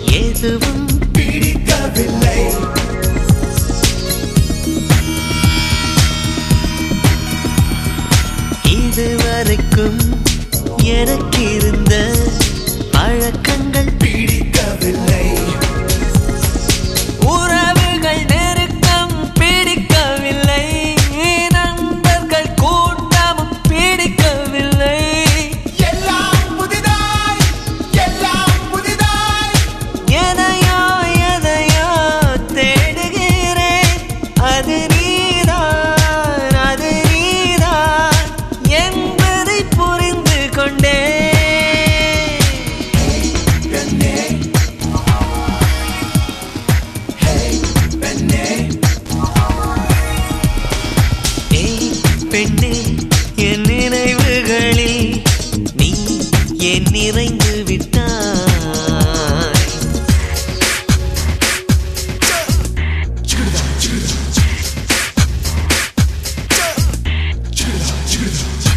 எதுவும் பிடிக்கவில்லை இதுவரைக்கும் எனக்கு இருந்த பழக்கங்கள் பிடிக்கவில்லை உறவுகள் நெருக்கம் பிடிக்கவில்லை நண்பர்கள் கூட்டமும் பிடிக்கவில்லை எல்லாம் புதிதாய் எல்லாம் புதிதாய் எதையோ எதையோ தேடுகிறேன் அது நீதான் அது நீதான் என்பதை புரிந்து கொண்டேன் பெண்ணே ஹே பெண்ணே ஏய் பெண்ணே என் நினைவுகளில் நீ என் நிறைந்து விட்டாய் சிடுதா சிடுதா சிடுதா சிடுதா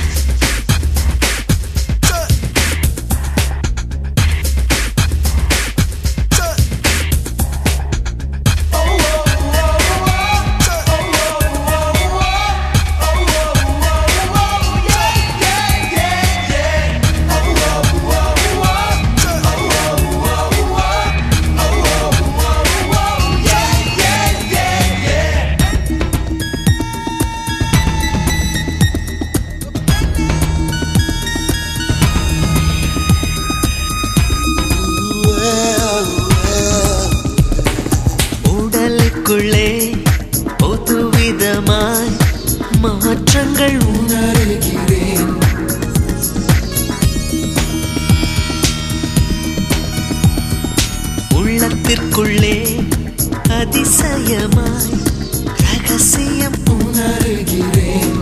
உடலுக்குள்ளே புதுவிதமாய் மாற்றங்கள் உணர்கிறேன் உள்ளத்திற்குள்ளே அதிசயமாய் ரகசியம் உணர்கிறேன்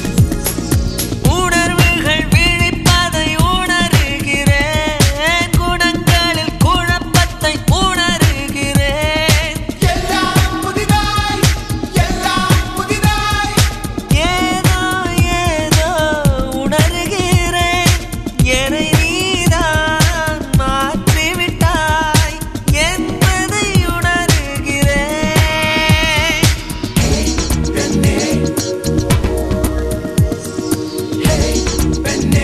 உணர்வுகள் விழிப்பதை உணர்கிறேன் குணங்களில் குழப்பத்தை உணர்கிறேன் எல்லாம் புதிதாய் எல்லாம் புதிதாய் ஏதோ ஏதோ உணர்கிறேன் என்னை நீதான் மாற்றிவிட்டாய் என்பதை உணர்கிறேன் பெண்ணே ஹே பெண்ணே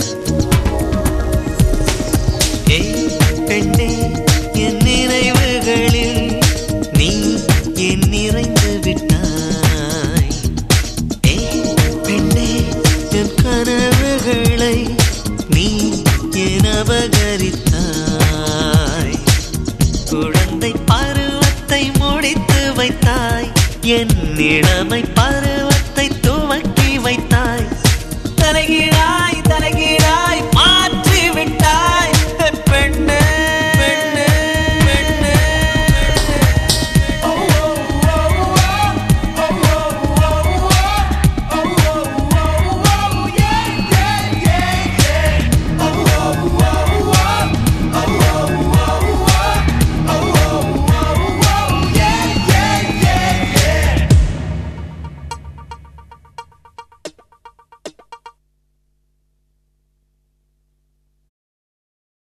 ஏய் பெண்ணே என் நினைவுகளில் நீ என் நிறைந்து விட்டாய் ஏய் பெண்ணே என் கனவுகளை நீ என் அபகரித்தாய் குழந்தை பருவத்தை முடித்து வைத்தாய் என் இளமை பருவ